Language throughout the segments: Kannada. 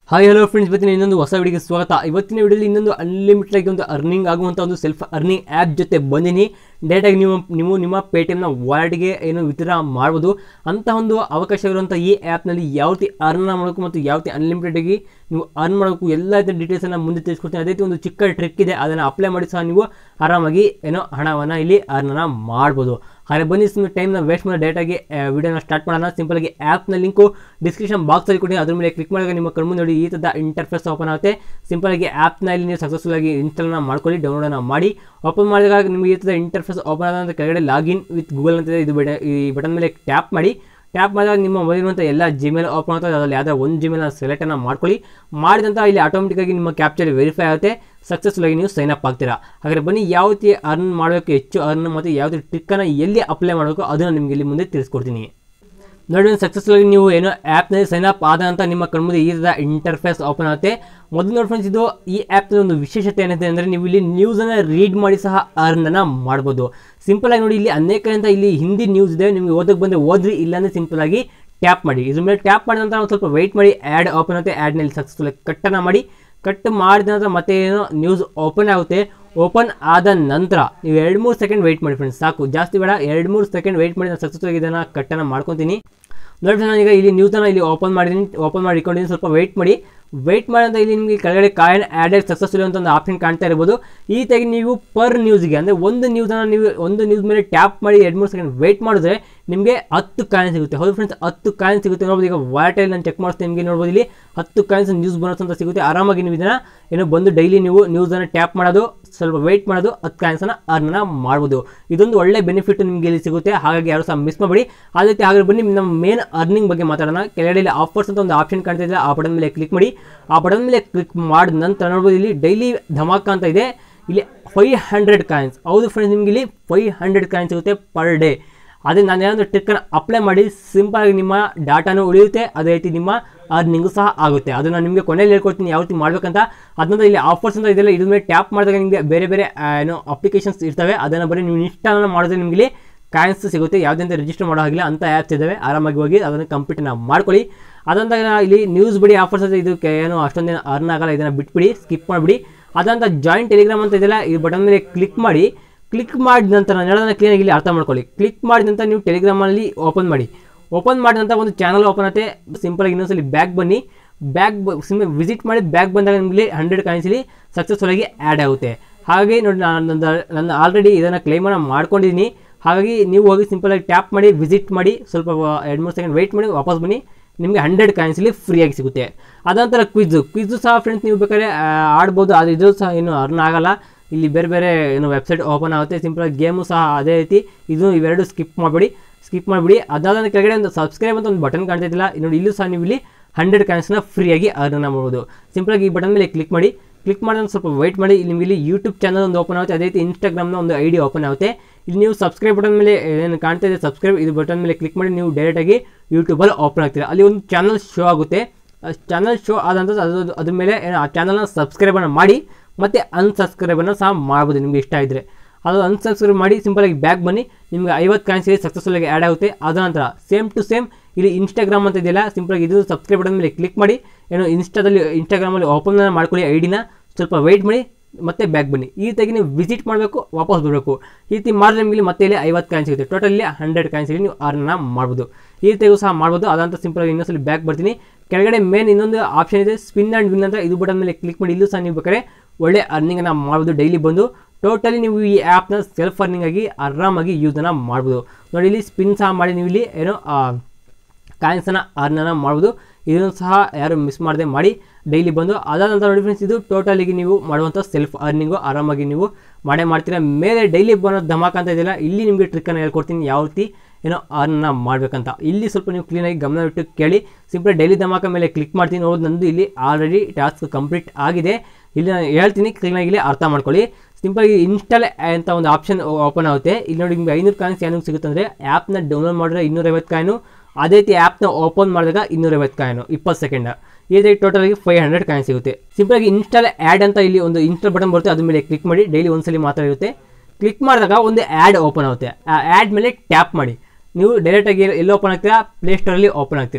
ಹಾಯ್ ಹಲೋ ಫ್ರೆಂಡ್ಸ್ ಇವತ್ತಿನ ಇನ್ನೊಂದು ಹೊಸ ವಿಡಿಯೋಗೆ ಸ್ವಾಗತ ಇವತ್ತಿನ ವಿಡಿಯೋಲಿ ಇನ್ನೊಂದು ಅನ್ಲಿಮಿಟೆಡ್ ಆಗಿ ಒಂದು ಅರ್ನಿಂಗ್ ಆಗುವಂಥ ಒಂದು ಸೆಲ್ಫ್ ಅರ್ನಿಂಗ್ ಆ್ಯಪ್ ಜೊತೆ ಬಂದಿನಿ ಡೈರೆಕ್ಟಾಗಿ ನೀವು ನೀವು ನಿಮ್ಮ ಪೇ ಟಿ ಎಮ್ನ ವಾಲೆಟ್ಗೆ ಏನು ವಿತ್ಡ್ರಾ ಮಾಡ್ಬೋದು ಅಂತ ಒಂದು ಅವಕಾಶ ಇರುವಂಥ ಈ ಆ್ಯಪ್ನಲ್ಲಿ ಯಾವ ರೀತಿ ಅರ್ನ್ ಮಾಡಬೇಕು ಮತ್ತು ಯಾವ ರೀತಿ ಅನ್ಲಿಮಿಟೆಡ್ ಆಗಿ ನೀವು ಅರ್ನ್ ಮಾಡಬೇಕು ಎಲ್ಲ ರೀತಿಯ ಡೀಟೇಲ್ಸನ್ನು ಮುಂದೆ ತಿಳಿಸ್ಕೊಡ್ತೀನಿ ಅದೇ ರೀತಿ ಒಂದು ಚಿಕ್ಕ ಟ್ರಿಕ್ ಇದೆ ಅದನ್ನು ಅಪ್ಲೈ ಮಾಡಿ ಸಹ ನೀವು ಆರಾಮಾಗಿ ಏನೋ ಹಣವನ್ನು ಇಲ್ಲಿ ಅರ್ನನ ಮಾಡ್ಬೋದು ಹಾಗೆ ಬನ್ನಿ ಸುಮ್ಮನೆ ಟೈಮ್ನ ವೇಸ್ಟ್ ಮಾಡಿ ಡೇಟಾಗಿ ವಿಡಿಯೋನ ಸ್ಟಾರ್ಟ್ ಮಾಡೋಣ ಸಿಂಪಲಾಗಿ ಆ್ಯಪ್ನ ಲಿಂಕು ಡಿಸ್ಕ್ರಿಪ್ಷನ್ ಬಾಕ್ಸಲ್ಲಿ ಕೊಡಿ ಅದ್ರ ಮೇಲೆ ಕ್ಲಿಕ್ ಮಾಡಿದಾಗ ನಿಮ್ಮ ಕಣ್ಮುಂದೆ ನೋಡಿ ಈ ಥರದ ಇಂಟರ್ಫೇಸ್ ಓಪನ್ ಆಗುತ್ತೆ ಸಿಂಪಲಾಗಿ ಆ್ಯಪ್ನ ಇಲ್ಲಿ ನೀವು ಸಕ್ಸಸ್ಫುಲ್ ಆಗಿ ಇನ್ಸ್ಟಾಲ್ನ ಮಾಡ್ಕೊಳ್ಳಿ ಡೌನ್ಲೋಡನ್ನು ಮಾಡಿ ಓಪನ್ ಮಾಡಿದಾಗ ನಿಮಗೆ ಈ ಥರದ ಇಂಟರ್ಫೇಸ್ ಓಪನ್ ಆದ ಕೆಳಗಡೆ ಲಾಗಿನ್ ವಿತ್ ಗೂಗಲ್ ಅಂತ ಇದು ಬಟ ಈ ಬಟನ್ ಮೇಲೆ ಟ್ಯಾಪ್ ಮಾಡಿ ಟ್ಯಾಪ್ ಮಾಡಿದಾಗ ನಿಮ್ಮ ಮೊಬೈಲಿರುವಂಥ ಎಲ್ಲ ಜಿಮೇಲ್ ಓಪನ್ ಆಗ್ತದೆ ಅದರಲ್ಲಿ ಯಾವುದೋ ಒಂದು ಜಿಮೇಲ್ನ ಸೆಲೆಕ್ಟನ್ನು ಮಾಡ್ಕೊಳ್ಳಿ ಮಾಡಿದಂಥ ಇಲ್ಲಿ ಆಟೋಮೆಟಿಕ್ಕಾಗಿ ನಿಮ್ಮ ಕ್ಯಾಪ್ಚರ್ ವೆರಿಫೈ ಆಗುತ್ತೆ ಸಕ್ಸಸ್ಫುಲ್ ಆಗಿ ನೀವು ಸೈನ್ ಅಪ್ ಆಗ್ತೀರಾ ಹಾಗಾದ್ರೆ ಬನ್ನಿ ಯಾವ ರೀತಿ ಅರ್ನ್ ಮಾಡಬೇಕು ಹೆಚ್ಚು ಅರ್ನ್ ಮತ್ತು ಯಾವ ರೀತಿ ಟ್ರಿಕ್ಕನ್ನು ಎಲ್ಲಿ ಅಪ್ಲೈ ಮಾಡಬೇಕು ಅದನ್ನು ನಿಮಗೆ ಇಲ್ಲಿ ಮುಂದೆ ತಿಳಿಸ್ಕೊಡ್ತೀನಿ ನೋಡಿ ಸಕ್ಸಸ್ಫುಲ್ ಆಗಿ ನೀವು ಏನೋ ಆ್ಯಪ್ನಲ್ಲಿ ಸೈನ್ ಅಪ್ ಆದ ಅಂತ ನಿಮ್ಮ ಕಣ್ಮುಂದೆ ಈ ಥರದ ಇಂಟರ್ಫೇಸ್ ಓಪನ್ ಆಗುತ್ತೆ ಮೊದಲು ನೋಡಿ ಫ್ರೆಂಡ್ಸ್ ಇದು ಈ ಆ್ಯಪ್ನ ಒಂದು ವಿಶೇಷತೆ ಏನಿದೆ ಅಂದರೆ ನೀವು ಇಲ್ಲಿ ನ್ಯೂಸನ್ನು ರೀಡ್ ಮಾಡಿ ಸಹ ಅರ್ನನ್ನು ಮಾಡ್ಬೋದು ಸಿಂಪಲ್ ಆಗಿ ನೋಡಿ ಇಲ್ಲಿ ಅನೇಕ ಅಂತ ಇಲ್ಲಿ ಹಿಂದಿ ನ್ಯೂಸ್ ಇದೆ ನಿಮಗೆ ಓದಕ್ಕೆ ಬಂದರೆ ಓದ್ರಿ ಇಲ್ಲಾಂದರೆ ಸಿಂಪಲ್ ಆಗಿ ಟ್ಯಾಪ್ ಮಾಡಿ ಇದ್ರ ಮೇಲೆ ಟ್ಯಾಪ್ ಮಾಡಿದ ನಂತರ ಒಂದು ಸ್ವಲ್ಪ ವೆಯ್ಟ್ ಮಾಡಿ ಆ್ಯಡ್ ಓಪನ್ ಆಗುತ್ತೆ ಆ್ಯಡ್ನಲ್ಲಿ ಸಕ್ಸಸ್ಫುಲ್ ಆಗಿ ಕಟ್ಟನ್ನು ಮಾಡಿ ಕಟ್ ಮಾಡಿದ ನಂತರ ಮತ್ತೆ ಏನೋ ನ್ಯೂಸ್ ಓಪನ್ ಆಗುತ್ತೆ ಓಪನ್ ಆದ ನಂತರ ನೀವು ಎರಡು ಮೂರು ಸೆಕೆಂಡ್ ವೆಯ್ಟ್ ಮಾಡಿ ಫ್ರೆಂಡ್ಸ್ ಸಾಕು ಜಾಸ್ತಿ ಬೇಡ ಎರಡು ಮೂರು ಸೆಕೆಂಡ್ ವೆಯ್ಟ್ ಮಾಡಿ ನಾನು ಸಕ್ಸಸ್ಫುಲ್ ಆಗಿ ಇದನ್ನು ಕಟ್ಟನ್ನು ಮಾಡ್ಕೊತೀನಿ ನೋಡಿ ನಾನು ಈಗ ಇಲ್ಲಿ ನ್ಯೂಸನ್ನು ಇಲ್ಲಿ ಓಪನ್ ಮಾಡಿದ್ದೀನಿ ಓಪನ್ ಮಾಡಿ ಇಟ್ಕೊಂಡಿದ್ದೀನಿ ಸ್ವಲ್ಪ ವೆಯ್ಟ್ ಮಾಡಿ ವೆಯ್ಟ್ ಮಾಡಿ ಅಂತ ಇಲ್ಲಿ ನಿಮಗೆ ಕೆಳಗಡೆ ಕಾಯಿನ್ ಆ್ಯಡೆಡ್ ಸಕ್ಸಸ್ಫುಲ್ ಅಂತ ಒಂದು ಆಪ್ಷನ್ ಕಾಣ್ತಾ ಇರ್ಬೋದು ಈ ರೀತಿಯಾಗಿ ನೀವು ಪರ್ ನ್ಯೂಸ್ಗೆ ಅಂದರೆ ಒಂದು ನ್ಯೂಸನ್ನು ನೀವು ಒಂದು ನ್ಯೂಸ್ ಮೇಲೆ ಟ್ಯಾಪ್ ಮಾಡಿ ಎರಡು ಮೂರು ಸೆಕೆಂಡ್ ವೆಯ್ಟ್ ಮಾಡಿದ್ರೆ ನಿಮಗೆ ಹತ್ತು ಕಾಯಿನ್ ಸಿಗುತ್ತೆ ಹೌದು ಫ್ರೆಂಡ್ಸ್ ಹತ್ತು ಕಾಯಿನ್ ಸಿಗುತ್ತೆ ನೋಡ್ಬೋದು ಈಗ ವಾಲೆಟಲ್ಲಿ ನಾನು ಚೆಕ್ ಮಾಡಿಸ್ತೀನಿ ನಿಮಗೆ ನೋಡ್ಬೋದು ಇಲ್ಲಿ ಹತ್ತು ಕಾಯಿನ್ಸ್ ನ್ಯೂಸ್ ಬೋನಸ್ ಅಂತ ಸಿಗುತ್ತೆ ಆರಾಮಾಗಿ ನೀವು ಇದನ್ನು ಏನೋ ಬಂದು ಡೈಲಿ ನೀವು ನ್ಯೂಸನ್ನು ಟ್ಯಾಪ್ ಮಾಡೋದು ಸ್ವಲ್ಪ ವೆಯ್ಟ್ ಮಾಡೋದು ಹತ್ತು ಕಾಯಿನ್ಸನ್ನು ಅರ್ನ ಮಾಡ್ಬೋದು ಇದೊಂದು ಒಳ್ಳೆ ಬೆನಿಫಿಟ್ ನಿಮಗೆ ಇಲ್ಲಿ ಸಿಗುತ್ತೆ ಹಾಗಾಗಿ ಯಾರು ಸಹ ಮಿಸ್ ಮಾಡಬೇಡಿ ಅದೇ ರೀತಿ ಹಾಗೆ ಬನ್ನಿ ನಮ್ಮ ಮೇನ್ ಅರ್ನಿಂಗ್ ಬಗ್ಗೆ ಮಾತಾಡೋಣ ಕೆಳಗಡೆ ಇಲ್ಲಿ ಆಫರ್ಸ್ ಅಂತ ಒಂದು ಆಪ್ಷನ್ ಕಾಣ್ತಿದೆ ಆ ಬಟನ್ ಮೇಲೆ ಕ್ಲಿಕ್ ಮಾಡಿ ಆ ಬಟನ್ ಮೇಲೆ ಕ್ಲಿಕ್ ಮಾಡಿದ ನಂತರ ನೋಡ್ಬೋದು ಇಲ್ಲಿ ಡೈಲಿ ಧಮಾಕ ಅಂತ ಇದೆ ಇಲ್ಲಿ ಫೈವ್ ಹಂಡ್ರೆಡ್ ಕಾಯಿನ್ಸ್ ಹೌದು ಫ್ರೆಂಡ್ಸ್ ನಿಮಗೆ ಇಲ್ಲಿ ಫೈವ್ ಹಂಡ್ರೆಡ್ ಕಾಯಿನ್ಸ್ ಸಿಗುತ್ತೆ ಪರ್ ಡೇ ಅದೇ ನಾನು ಏನಾದರೂ ಟ್ರಿಕ್ಕನ್ನು ಅಪ್ಲೈ ಮಾಡಿ ಸಿಂಪಲಾಗಿ ನಿಮ್ಮ ಡಾಟಾನು ಉಳಿಯುತ್ತೆ ಅದೇ ರೀತಿ ನಿಮ್ಮ ಅರ್ನಿಂಗು ಸಹ ಆಗುತ್ತೆ ಅದು ನಾನು ನಿಮಗೆ ಕೊನೆಯಲ್ಲಿ ಹೇಳ್ಕೊಡ್ತೀನಿ ಯಾವ ರೀತಿ ಮಾಡಬೇಕಂತ ಅದನ್ನ ಇಲ್ಲಿ ಆಫರ್ಸ್ ಅಂತ ಇದೆಲ್ಲ ಇದ್ರ ಮೇಲೆ ಟ್ಯಾಪ್ ಮಾಡಿದಾಗ ನಿಮಗೆ ಬೇರೆ ಬೇರೆ ಆ, ಏನೋ ಅಪ್ಲಿಕೇಶನ್ಸ್ ಇರ್ತವೆ ಅದನ್ನು ಬರೀ ನೀವು ಇನ್ಸ್ಟಾಲ್ ಮಾಡಿದ್ರೆ ನಿಮಗೆ ಇಲ್ಲಿ ಕಾಯಿನ್ಸ್ ಸಿಗುತ್ತೆ ಯಾವುದೇ ಅಂತ ರಿಜಿಸ್ಟರ್ ಮಾಡೋ ಹಾಗಿಲ್ಲ ಅಂತ ಆ್ಯಪ್ಸ್ ಇದ್ದಾವೆ ಆರಾಮಾಗಿ ಹೋಗಿ ಅದನ್ನು ಕಂಪ್ಲೀಟನ್ನು ಮಾಡ್ಕೊಳ್ಳಿ ಅದಂತ ಇಲ್ಲಿ ನ್ಯೂಸ್ ಬಿಡಿ ಆಫರ್ಸ್ ಅಂತ ಇದಕ್ಕೆ ಏನು ಅಷ್ಟೊಂದೇನು ಅರ್ನ್ ಆಗಲ್ಲ ಇದನ್ನು ಬಿಟ್ಬಿಡಿ ಸ್ಕಿಪ್ ಮಾಡಿಬಿಡಿ ಅದಂತ ಜಾಯಿಂಟ್ ಟೆಲಿಗ್ರಾಮ್ ಅಂತ ಇದೆಯಲ್ಲ ಈ ಬಟನ್ ಮೇಲೆ ಕ್ಲಿಕ್ ಮಾಡಿ ಕ್ಲಿಕ್ ಮಾಡಿದ ನಂತರ ನಾನು ಹೇಳೋದನ್ನ ಕ್ಲೀನಾಗಿ ಇಲ್ಲಿ ಅರ್ಥ ಮಾಡ್ಕೊಳ್ಳಿ ಕ್ಲಿಕ್ ಮಾಡಿದ ನಂತರ ನೀವು ಟೆಲಿಗ್ರಾಮಲ್ಲಿ ಓಪನ್ ಮಾಡಿ ಓಪನ್ ಮಾಡಿದ ನಂತರ ಒಂದು ಚಾನಲ್ ಓಪನ್ ಆಗುತ್ತೆ ಸಿಂಪಲಾಗಿ ಇನ್ನೊಂದ್ಸಲಿ ಬ್ಯಾಕ್ ಬನ್ನಿ ಬ್ಯಾಕ್ ಸಿಂಪಲ್ ವಿಸಿಟ್ ಮಾಡಿ ಬ್ಯಾಕ್ ಬಂದಾಗ ನಿಮಗೆ ಹಂಡ್ರೆಡ್ ಕಾಯಿನ್ಸಲ್ಲಿ ಸಕ್ಸಸ್ಫುಲ್ ಆಗಿ ಆ್ಯಡ್ ಆಗುತ್ತೆ ಹಾಗೆ ನೋಡಿ ನಾನು ನನ್ನ ನನ್ನ ಆಲ್ರೆಡಿ ಇದನ್ನು ಕ್ಲೈಮನ್ನು ಮಾಡ್ಕೊಂಡಿದ್ದೀನಿ ಹಾಗಾಗಿ ನೀವು ಹೋಗಿ ಸಿಂಪಲಾಗಿ ಟ್ಯಾಪ್ ಮಾಡಿ ವಿಸಿಟ್ ಮಾಡಿ ಸ್ವಲ್ಪ ಎರಡು ಮೂರು ಸೆಕೆಂಡ್ ವೆಯ್ಟ್ ಮಾಡಿ ವಾಪಸ್ ಬನ್ನಿ ನಿಮಗೆ ಹಂಡ್ರೆಡ್ ಕಾಯಿನ್ಸಲ್ಲಿ ಫ್ರೀಯಾಗಿ ಸಿಗುತ್ತೆ ಅದಂತರ ಕ್ವಿಝು ಕ್ವಿಝು ಸಹ ಫ್ರೆಂಡ್ಸ್ ನೀವು ಬೇಕಾದ್ರೆ ಆ, ಆಡ್ಬೋದು ಅದು ಇದು ಸಹ ಏನು ಅರ್ನ್ ಆಗಲ್ಲ ಇಲ್ಲಿ ಬೇರೆ ಬೇರೆ ಏನು ವೆಬ್ಸೈಟ್ ಓಪನ್ ಆಗುತ್ತೆ ಸಿಂಪಲಾಗಿ ಗೇಮು ಸಹ ಅದೇ ರೀತಿ ಇದು ಇವೆರಡು ಸ್ಕಿಪ್ ಮಾಡಬೇಡಿ ಸ್ಕಿಪ್ ಮಾಡಿಬಿಡಿ ಅದಾದ ಕೆಳಗಡೆ ಒಂದು ಸಬ್ಸ್ಕ್ರೈಬ್ ಅಂತ ಒಂದು ಬಟನ್ ಕಾಣ್ತಿದ್ದಿಲ್ಲ ನೋಡಿ ಇಲ್ಲೂ ಸಹ ನೀವು ಇಲ್ಲಿ ಹಂಡ್ರೆಡ್ ಕಾಯಿನ್ಸ್ನ ಫ್ರೀಯಾಗಿ ಅರ್ನ್ ಮಾಡ್ಬೋದು ಸಿಂಪಲಾಗಿ ಈ ಬಟನ್ ಮೇಲೆ ಕ್ಲಿಕ್ ಮಾಡಿ ಕ್ಲಿಕ್ ಮಾಡಿದ್ರೆ ಸ್ವಲ್ಪ ವೆಯ್ಟ್ ಮಾಡಿ ಇಲ್ಲಿ ನಿಮಗೆ ಇಲ್ಲಿ ಯೂಟ್ಯೂಬ್ ಚಾನಲ್ ಒಂದು ಓಪನ್ ಆಗುತ್ತೆ ಅದೇ ರೀತಿ ಇನ್ಸ್ಟಾಗ್ರಾಮ್ನ ಒಂದು ಐ ಡಿ ಓಪನ್ ಆಗುತ್ತೆ ಇಲ್ಲಿ ನೀವು ಸಬ್ಸ್ಕ್ರೈಬ್ ಬಟನ್ ಮೇಲೆ ಏನು ಕಾಣ್ತಾ ಇದೆ ಸಬ್ಸ್ಕ್ರೈಬ್ ಇದು ಬಟನ್ ಮೇಲೆ ಕ್ಲಿಕ್ ಮಾಡಿ ನೀವು ಡೈರೆಕ್ಟಾಗಿ ಯೂಟ್ಯೂಬಲ್ಲಿ ಓಪನ್ ಆಗ್ತೀರಾ ಅಲ್ಲಿ ಒಂದು ಚಾನಲ್ ಶೋ ಆಗುತ್ತೆ ಚಾನಲ್ ಶೋ ಆದಂಥ ಅದು ಅದ್ರ ಮೇಲೆ ಏನು ಆ ಚಾನಲ್ನ ಸಬ್ಸ್ಕ್ರೈಬನ್ನು ಮಾಡಿ ಮತ್ತು ಅನ್ಸಬ್ಸ್ಕ್ರೈಬನ್ನು ಸಹ ಮಾಡ್ಬೋದು ನಿಮಗೆ ಇಷ್ಟ ಇದ್ದರೆ ಅದು ಅನ್ಸಬ್ಸ್ಕ್ರೈಬ್ ಮಾಡಿ ಸಿಂಪಲಾಗಿ ಬ್ಯಾಕ್ ಬನ್ನಿ ನಿಮಗೆ ಐವತ್ತು ಕಾಯಿನ್ಸ್ ಇಲ್ಲಿ ಸಕ್ಸಸ್ಫುಲ್ ಆಗಿ ಆ್ಯಡ್ ಆಗುತ್ತೆ ಅದ ನಂತರ ಸೇಮ್ ಟು ಸೇಮ್ ಇಲ್ಲಿ ಇನ್ಸ್ಟಾಗ್ರಾಮ್ ಅಂತ ಇದೆಯಲ್ಲ ಸಿಂಪಲಾಗಿ ಇದು ಸಬ್ಸ್ಕ್ರೈಬ್ ಬಟನ್ ಮೇಲೆ ಕ್ಲಿಕ್ ಮಾಡಿ ಏನೋ ಇನ್ಸ್ಟಾದಲ್ಲಿ ಇನ್ಸ್ಟಾಗ್ರಾಮಲ್ಲಿ ಓಪನ್ ಮಾಡ್ಕೊಳ್ಳಿ ಐ ಡಿನ ಸ್ವಲ್ಪ ವೆಯ್ಟ್ ಮಾಡಿ ಮತ್ತೆ ಬ್ಯಾಕ್ ಬನ್ನಿ ಈ ರೀತಿಯಾಗಿ ನೀವು ವಿಸಿಟ್ ಮಾಡಬೇಕು ವಾಪಸ್ ಬರಬೇಕು ಈ ರೀತಿ ಮಾಡಿದ್ರೆ ನಿಮಗೆ ಇಲ್ಲಿ ಮತ್ತೆ ಇಲ್ಲಿ ಐವತ್ತು ಕಾಯಿನ್ ಸಿಗುತ್ತೆ ಟೋಟಲಿ ಹಂಡ್ರೆಡ್ ಕಾಯಿನ್ಸ್ ಇಲ್ಲಿ ನೀವು ಅರ್ನ ಮಾಡ್ಬೋದು ಈ ರೀತಿಯಾಗೂ ಸಹ ಮಾಡ್ಬೋದು ಅದಂತ ಸಿಂಪಲ್ ಇನ್ನೊಂದ್ಸಲಿ ಬ್ಯಾಕ್ ಬರ್ತೀನಿ ಕೆಳಗಡೆ ಮೇನ್ ಇನ್ನೊಂದು ಆಪ್ಷನ್ ಇದೆ ಸ್ಪಿನ್ ಆ್ಯಂಡ್ ವಿನ್ ಅಂತ ಇದು ಬಟನ್ ಮೇಲೆ ಕ್ಲಿಕ್ ಮಾಡಿ ಇಲ್ಲೂ ಸಹ ನೀವು ಬೇಕಾದ್ರೆ ಒಳ್ಳೆ ಅರ್ನಿಂಗನ್ನು ಮಾಡ್ಬೋದು ಡೈಲಿ ಬಂದು ಟೋಟಲಿ ನೀವು ಈ ಆ್ಯಪ್ನ ಸೆಲ್ಫ್ ಅರ್ನಿಂಗ್ ಆಗಿ ಆರಾಮಾಗಿ ಯೂಸನ್ನು ಮಾಡ್ಬೋದು ನೋಡಿ ಇಲ್ಲಿ ಸ್ಪಿನ್ ಸಹ ಮಾಡಿ ನೀವು ಇಲ್ಲಿ ಏನೋ ಆ, ಕಾಯಿನ್ಸನ್ನು ಅರ್ನನ್ನು ಮಾಡ್ಬೋದು ಇದನ್ನು ಸಹ ಯಾರು ಮಿಸ್ ಮಾಡದೆ ಮಾಡಿ ಡೈಲಿ ಬಂದು ಅದಾದ ನಂತರ ನೋಡಿ ಫ್ರೆಂಡ್ಸ್ ಇದು ಟೋಟಲಿಗೆ ನೀವು ಮಾಡುವಂಥ ಸೆಲ್ಫ್ ಅರ್ನಿಂಗು ಆರಾಮಾಗಿ ನೀವು ಮಾಡೇ ಮಾಡ್ತೀರಾ ಮೇಲೆ ಡೈಲಿ ಬರೋ ಧಮಾಕ ಅಂತ ಇದೆಯಲ್ಲ ಇಲ್ಲಿ ನಿಮಗೆ ಟ್ರಿಕ್ಕನ್ನು ಹೇಳ್ಕೊಡ್ತೀನಿ ಯಾವ ರೀತಿ ಏನೋ ಅರ್ನ ಮಾಡಬೇಕಂತ ಇಲ್ಲಿ ಸ್ವಲ್ಪ ನೀವು ಕ್ಲೀನಾಗಿ ಗಮನ ಇಟ್ಟು ಕೇಳಿ ಸಿಂಪಲ್ ಡೈಲಿ ಧಮಾಕ ಮೇಲೆ ಕ್ಲಿಕ್ ಮಾಡ್ತೀನಿ ನೋಡೋದು ನಂದು ಇಲ್ಲಿ ಆಲ್ರೆಡಿ ಟಾಸ್ಕ್ ಕಂಪ್ಲೀಟ್ ಆಗಿದೆ ಇಲ್ಲಿ ನಾನು ಹೇಳ್ತೀನಿ ಕ್ಲೀನಾಗಿ ಇಲ್ಲಿ ಅರ್ಥ ಮಾಡ್ಕೊಳ್ಳಿ ಸಿಂಪಲ್ ಇನ್ಸ್ಟಾಲ್ ಅಂತ ಒಂದು ಆಪ್ಷನ್ ಓಪನ್ ಆಗುತ್ತೆ ಇಲ್ಲಿ ನೋಡಿ ನಿಮಗೆ ಐನೂರು ಕಾಯಿನ್ಸ್ ಏನಕ್ಕೆ ಸಿಗುತ್ತೆ ಅಂದರೆ ಆ್ಯಪ್ನ ಡೌನ್ಲೋಡ್ ಮಾಡಿದ್ರೆ ಇನ್ನೂರೈವತ್ತು ಕಾಯಿನು ಅದೇ ರೀತಿ ಆ್ಯಪ್ನ ಓಪನ್ ಮಾಡಿದಾಗ ಇನ್ನೂರೈವತ್ತು ಕಾಯಿನು ಇಪ್ಪತ್ತು ಸೆಕೆಂಡ್ ಈ ರೀತಿ ಟೋಟಲಾಗಿ ಫೈವ್ ಹಂಡ್ರೆಡ್ ಕಾಯಿನ್ ಸಿಗುತ್ತೆ ಸಿಂಪಲಾಗಿ ಇನ್ಸ್ಟಾಲ್ ಆ್ಯಡ್ ಅಂತ ಇಲ್ಲಿ ಒಂದು ಇನ್ಸ್ಟಾಲ್ ಬಟನ್ ಬರುತ್ತೆ ಅದ್ರ ಮೇಲೆ ಕ್ಲಿಕ್ ಮಾಡಿ ಡೈಲಿ ಒಂದ್ಸಲಿ ಮಾತ್ರ ಇರುತ್ತೆ ಕ್ಲಿಕ್ ಮಾಡಿದಾಗ ಒಂದು ಆ್ಯಡ್ ಓಪನ್ ಆಗುತ್ತೆ ಆ ಆ್ಯಡ್ ಮೇಲೆ ಟ್ಯಾಪ್ ಮಾಡಿ ನೀವು ಡೈರೆಕ್ಟಾಗಿ ಎಲ್ಲಿ ಓಪನ್ ಆಗ್ತೀರಾ ಪ್ಲೇಸ್ಟೋರಲ್ಲಿ ಓಪನ್ ಆಗ್ತೀರಾ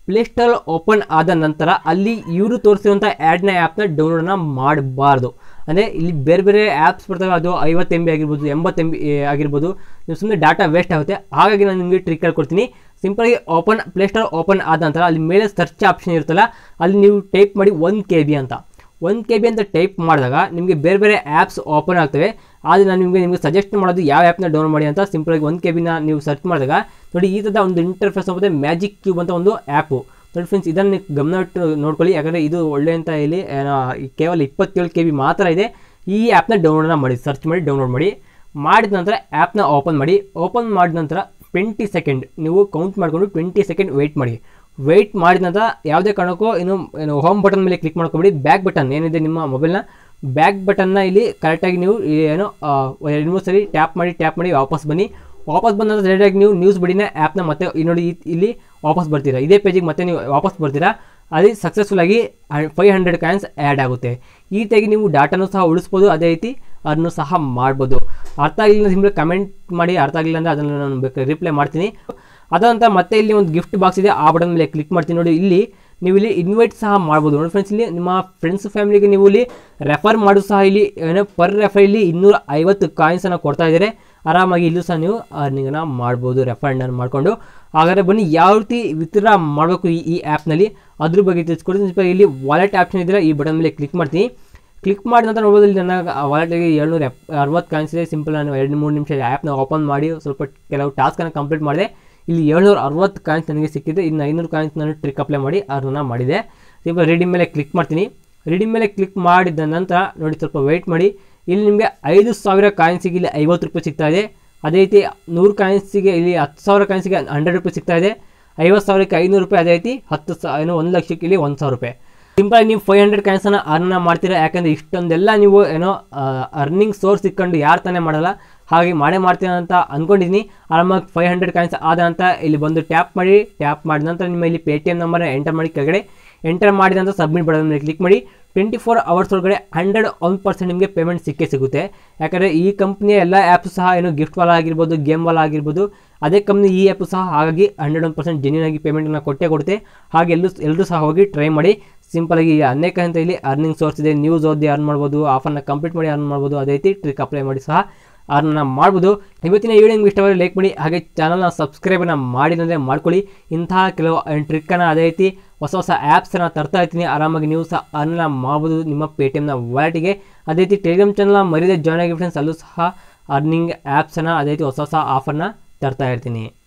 ಪ್ಲೇಸ್ಟೋರ್ ಓಪನ್ ಆದ ನಂತರ ಅಲ್ಲಿ ಇವರು ತೋರಿಸಿರುವಂಥ ಆ್ಯಡ್ನ ಆ್ಯಪ್ನ ಡೌನ್ಲೋಡನ್ನ ಮಾಡಬಾರ್ದು ಅಂದರೆ ಇಲ್ಲಿ ಬೇರೆ ಬೇರೆ ಆ್ಯಪ್ಸ್ ಬರ್ತವೆ ಅದು ಐವತ್ತು ಎಮ್ ಬಿ ಆಗಿರ್ಬೋದು ಎಂಬತ್ತು ಎಮ್ ಬಿ ಆಗಿರ್ಬೋದು ನೀವು ಸುಮ್ಮನೆ ಡಾಟಾ ವೇಸ್ಟ್ ಆಗುತ್ತೆ ಹಾಗಾಗಿ ನಾನು ನಿಮಗೆ ಟ್ರಿಕ್ ಹೇಳ್ಕೊಡ್ತೀನಿ ಸಿಂಪಲಾಗಿ ಓಪನ್ ಪ್ಲೇಸ್ಟೋರ್ ಓಪನ್ ಆದ ನಂತರ ಅಲ್ಲಿ ಮೇಲೆ ಸರ್ಚ್ ಆಪ್ಷನ್ ಇರುತ್ತಲ್ಲ ಅಲ್ಲಿ ನೀವು ಟೈಪ್ ಮಾಡಿ ಒನ್ ಕೆ ಬಿ ಅಂತ ಒನ್ ಕೆ ಬಿ ಅಂತ ಟೈಪ್ ಮಾಡಿದಾಗ ನಿಮಗೆ ಬೇರೆ ಬೇರೆ ಆ್ಯಪ್ಸ್ ಓಪನ್ ಆಗ್ತವೆ ಆದರೆ ನಾನು ನಿಮಗೆ ನಿಮಗೆ ಸಜೆಸ್ಟ್ ಮಾಡೋದು ಯಾವ ಆ್ಯಪ್ನ ಡೌನ್ಲೋಡ್ ಮಾಡಿ ಅಂತ ಸಿಂಪಲಾಗಿ ಒನ್ ಕೆ ಬಿನ ನೀವು ಸರ್ಚ್ ಮಾಡಿದಾಗ ನೋಡಿ ಈ ಥರದ ಒಂದು ಇಂಟರ್ಫೇಸ್ ಆಗುತ್ತೆ ಮ್ಯಾಜಿಕ್ ಕ್ಯೂಬ್ ಅಂತ ಒಂದು ಆ್ಯಪು ನೋಡಿ ಫ್ರೆಂಡ್ಸ್ ಇದನ್ನು ನೀವು ಗಮನ ಇಟ್ಟು ನೋಡ್ಕೊಳ್ಳಿ ಯಾಕಂದರೆ ಇದು ಒಳ್ಳೆ ಅಂತ ಇಲ್ಲಿ ಏನೋ ಈ ಕೇವಲ ಇಪ್ಪತ್ತೇಳು ಕೆ ಬಿ ಮಾತ್ರ ಇದೆ ಈ ಆ್ಯಪ್ನ ಡೌನ್ಲೋಡ್ನ ಮಾಡಿ ಸರ್ಚ್ ಮಾಡಿ ಡೌನ್ಲೋಡ್ ಮಾಡಿ ಮಾಡಿದ ನಂತರ ಆ್ಯಪ್ನ ಓಪನ್ ಮಾಡಿ ಓಪನ್ ಮಾಡಿದ ನಂತರ ಟ್ವೆಂಟಿ ಸೆಕೆಂಡ್ ನೀವು ಕೌಂಟ್ ಮಾಡಿಕೊಂಡು ಟ್ವೆಂಟಿ ಸೆಕೆಂಡ್ ವೆಯ್ಟ್ ಮಾಡಿ ವೆಯ್ಟ್ ಮಾಡಿದ ನಂತರ ಯಾವುದೇ ಕಾರಣಕ್ಕೂ ಏನು ಏನು ಹೋಮ್ ಬಟನ್ ಮೇಲೆ ಕ್ಲಿಕ್ ಮಾಡ್ಕೊಬೇಡಿ ಬ್ಯಾಕ್ ಬಟನ್ ಏನಿದೆ ನಿಮ್ಮ ಮೊಬೈಲ್ನ ಬ್ಯಾಕ್ ಬಟನ್ನ ಇಲ್ಲಿ ಕರೆಕ್ಟಾಗಿ ನೀವು ಈ ಏನೋ ಆ, ಎರಡು ಮೂರು ಸರಿ ಟ್ಯಾಪ್ ಮಾಡಿ ಟ್ಯಾಪ್ ಮಾಡಿ ವಾಪಸ್ ಬನ್ನಿ ವಾಪಸ್ ಬಂದ ನಂತರ ಡೈರೆಕ್ಟಾಗಿ ನೀವು ನ್ಯೂಸ್ ಬಡಿನ ಆ್ಯಪ್ನ ಮತ್ತೆ ಈ ನೋಡಿ ಈ- ಇಲ್ಲಿ ವಾಪಸ್ ಬರ್ತೀರಾ ಇದೇ ಪೇಜಿಗೆ ಮತ್ತೆ ನೀವು ವಾಪಸ್ ಬರ್ತೀರಾ ಅಲ್ಲಿ ಸಕ್ಸಸ್ಫುಲ್ ಆಗಿ ಫೈವ್ ಹಂಡ್ರೆಡ್ ಕಾಯಿನ್ಸ್ ಆ್ಯಡ್ ಆಗುತ್ತೆ ಈ ರೀತಿಯಾಗಿ ನೀವು ಡಾಟಾನು ಸಹ ಉಳಿಸ್ಬೋದು ಅದೇ ರೀತಿ ಅದನ್ನು ಸಹ ಮಾಡ್ಬೋದು ಅರ್ಥ ಆಗಿಲ್ಲ ಸಿಂಪಲ್ ಕಮೆಂಟ್ ಮಾಡಿ ಅರ್ಥ ಆಗಿಲ್ಲ ಅಂದರೆ ಅದನ್ನು ನಾನು ಬೇಕಾದ್ರೆ ರಿಪ್ಲೈ ಮಾಡ್ತೀನಿ ಅದಂತ ಮತ್ತೆ ಇಲ್ಲಿ ಒಂದು ಗಿಫ್ಟ್ ಬಾಕ್ಸ್ ಇದೆ ಆ ಬಟನ್ ಮೇಲೆ ಕ್ಲಿಕ್ ಮಾಡ್ತೀನಿ ನೋಡಿ ಇಲ್ಲಿ ನೀವು ಇಲ್ಲಿ ಇನ್ವೈಟ್ ಸಹ ಮಾಡ್ಬೋದು ನೋಡಿ ಫ್ರೆಂಡ್ಸ್ ಇಲ್ಲಿ ನಿಮ್ಮ ಫ್ರೆಂಡ್ಸ್ ಫ್ಯಾಮಿಲಿಗೆ ನೀವು ಇಲ್ಲಿ ರೆಫರ್ ಮಾಡೋದು ಸಹ ಇಲ್ಲಿ ಏನೋ ಪರ್ ರೆಫರ್ ಇಲ್ಲಿ ಇನ್ನೂರ ಐವತ್ತು ಕಾಯಿನ್ಸನ್ನು ಕೊಡ್ತಾ ಇದ್ದಾರೆ ಆರಾಮಾಗಿ ಇಲ್ಲೂ ಸಹ ನೀವು ಅರ್ನಿಂಗನ್ನು ಮಾಡ್ಬೋದು ರೆಫಂಡನ್ನು ಮಾಡಿಕೊಂಡು ಹಾಗಾದರೆ ಬನ್ನಿ ಯಾವ ರೀತಿ ವಿತ್ಡ್ರಾ ಮಾಡಬೇಕು ಈ ಈ ಆ್ಯಪ್ನಲ್ಲಿ ಅದ್ರ ಬಗ್ಗೆ ತಿಳಿಸ್ಕೊಡ್ತೀನಿ ಸ್ವಲ್ಪ ಇಲ್ಲಿ ವಾಲೆಟ್ ಆಪ್ಷನ್ ಇದ್ದರೆ ಈ ಬಟನ್ ಮೇಲೆ ಕ್ಲಿಕ್ ಮಾಡ್ತೀನಿ ಕ್ಲಿಕ್ ಮಾಡಿದ ನಂತರ ನೋಡ್ಬೋದು ಇಲ್ಲಿ ನನ್ನ ವಾಲೆಟ್ಗೆ ಏಳ್ನೂರ ಎಪ್ ಅರವತ್ತು ಕಾಯಿನ್ಸ್ ಇದೆ ಸಿಂಪಲ್ ನಾನು ಎರಡು ಮೂರು ನಿಮಿಷ ಆ್ಯಪ್ನ ಓಪನ್ ಮಾಡಿ ಸ್ವಲ್ಪ ಕೆಲವು ಟಾಸ್ಕನ್ನು ಕಂಪ್ಲೀಟ್ ಮಾಡಿದೆ ಇಲ್ಲಿ ಏಳ್ನೂರ ಅರವತ್ತು ಕಾಯಿನ್ಸ್ ನನಗೆ ಸಿಕ್ಕಿದೆ ಇನ್ನು ಐನೂರು ಕಾಯಿನ್ಸ್ ನಾನು ಟ್ರಿಕ್ ಅಪ್ಲೈ ಮಾಡಿ ಅದನ್ನು ಮಾಡಿದೆ ಸಿಂಪಲ್ ರೀಡಿಂಗ್ ಮೇಲೆ ಕ್ಲಿಕ್ ಮಾಡ್ತೀನಿ ರೀಡಿಂಗ್ ಮೇಲೆ ಕ್ಲಿಕ್ ಮಾಡಿದ ನಂತರ ನೋಡಿ ಸ್ವಲ್ಪ ವೆಯ್ಟ್ ಮಾಡಿ ಇಲ್ಲಿ ನಿಮಗೆ ಐದು ಸಾವಿರ ಕಾಯಿನ್ಸಿಗೆ ಇಲ್ಲಿ ಐವತ್ತು ರೂಪಾಯಿ ಸಿಗ್ತಾ ಇದೆ ಅದೇ ರೀತಿ ನೂರು ಕಾಯಿನ್ಸಿಗೆ ಇಲ್ಲಿ ಹತ್ತು ಸಾವಿರ ಕಾಯಿನ್ಸಿಗೆ ಹಂಡ್ರೆಡ್ ರೂಪಾಯಿ ಸಿಗ್ತಾ ಇದೆ ಐವತ್ತು ಸಾವಿರಕ್ಕೆ ಐನೂರು ರೂಪಾಯಿ ಅದೇ ರೀತಿ ಹತ್ತು ಸಾ ಏನು ಒಂದು ಲಕ್ಷಕ್ಕೆ ಇಲ್ಲಿ ಒಂದು ಸಾವಿರ ರೂಪಾಯಿ ಸಿಂಪಲ್ ನೀವು ಫೈವ್ ಹಂಡ್ರೆಡ್ ಕಾಯಿನ್ಸನ್ನು ಅರ್ನ ಮಾಡ್ತೀರಾ ಯಾಕಂದರೆ ಇಷ್ಟೊಂದೆಲ್ಲ ನೀವು ಏನೋ ಅರ್ನಿಂಗ್ ಸೋರ್ಸ್ ಇಟ್ಕೊಂಡು ಯಾರು ತಾನೇ ಮಾಡಲ್ಲ ಹಾಗೆ ಮಾಡೇ ಮಾಡ್ತೀರಾ ಅಂತ ಅಂದ್ಕೊಂಡಿದ್ದೀನಿ ಆರಾಮಾಗಿ ಫೈವ್ ಹಂಡ್ರೆಡ್ ಕಾಯಿನ್ಸ್ ಆದ ಅಂತ ಇಲ್ಲಿ ಬಂದು ಟ್ಯಾಪ್ ಮಾಡಿ ಟ್ಯಾಪ್ ಮಾಡಿದ ನಂತರ ನಿಮ್ಮ ಇಲ್ಲಿ ಪೇ ಟಿ ಎಮ್ ನಂಬರ್ನ ಎಂಟರ್ ಮಾಡಿ ಕೆಳಗಡೆ ಎಂಟರ್ ಮಾಡಿದ ನಂತರ ಸಬ್ಮಿಟ್ ಬಟನ್ ಮೇಲೆ ಕ್ಲಿಕ್ ಮಾಡಿ ಟ್ವೆಂಟಿ ಫೋರ್ ಅವರ್ಸ್ ಒಳಗಡೆ ಹಂಡ್ರೆಡ್ ಒನ್ ಪರ್ಸೆಂಟ್ ನಿಮಗೆ ಪೇಮೆಂಟ್ ಸಿಕ್ಕೇ ಸಿಗುತ್ತೆ ಯಾಕಂದರೆ ಈ ಕಂಪ್ನಿಯ ಎಲ್ಲ ಆ್ಯಪ್ಸ್ ಸಹ ಏನು ಗಿಫ್ಟ್ ವಾಲ ಆಗಿರ್ಬೋದು ಗೇಮ್ ವಾಲ ಆಗಿರ್ಬೋದು ಅದೇ ಕಂಪ್ನಿ ಈ ಆ್ಯಪ್ ಸಹ ಹಾಗಾಗಿ ಹಂಡ್ರೆಡ್ ಒನ್ ಪರ್ಸೆಂಟ್ ಜೆನ್ಯೂನ್ ಆಗಿ ಪೇಮೆಂಟನ್ನು ಕೊಟ್ಟೇ ಕೊಡುತ್ತೆ ಹಾಗೆ ಎಲ್ಲೂ ಎಲ್ಲರೂ ಸಹ ಹೋಗಿ ಟ್ರೈ ಮಾಡಿ ಸಿಂಪಲಾಗಿ ಅನೇಕ ಅಂತ ಇಲ್ಲಿ ಅರ್ನಿಂಗ್ ಸೋರ್ಸ್ ಇದೆ ನ್ಯೂಸ್ ಓದಿ ಅರ್ನ್ ಮಾಡ್ಬೋದು ಆಫರ್ನ ಕಂಪ್ಲೀಟ್ ಮಾಡಿ ಅರ್ನ್ ಮಾಡ್ಬೋದು ಅದೇ ರೀತಿ ಟ್ರಿಕ್ ಅಪ್ಲೈ ಮಾಡಿ ಸಹ ಅರ್ನ ಮಾಡ್ಬೋದು ಇವತ್ತಿನ ವಿಡಿಯೋ ನಿಮ್ಗೆ ಇಷ್ಟವಾದರೆ ಲೈಕ್ ಮಾಡಿ ಹಾಗೆ ಚಾನಲ್ನ ಸಬ್ಸ್ಕ್ರೈಬನ್ನು ಮಾಡಿದಂದರೆ ಮಾಡ್ಕೊಳ್ಳಿ ಇಂತಹ ಕೆಲವು ಟ್ರಿಕ್ಕನ್ನು ಅದೇ ರೀತಿ ಹೊಸ ಹೊಸ ಆ್ಯಪ್ಸನ್ನು ತರ್ತಾ ಇರ್ತೀನಿ ಆರಾಮಾಗಿ ನೀವು ಸಹ ಅರ್ನ ಮಾಡ್ಬೋದು ನಿಮ್ಮ ಪೇ ಟಿ ಎಮ್ನ ವಾಲೆಟಿಗೆ ಅದೇ ರೀತಿ ಟೆಲಿಗ್ರಾಮ್ ಚಾನಲ್ನ ಮರಿದೇ ಜಾಯ್ನ್ ಆಗಿ ಫ್ರೆಂಡ್ಸ್ ಅಲ್ಲೂ ಸಹ ಅರ್ನಿಂಗ್ ಆ್ಯಪ್ಸನ್ನು ಅದೇ ರೀತಿ ಹೊಸ ಹೊಸ ಆಫರ್ನ ತರ್ತಾ ಇರ್ತೀನಿ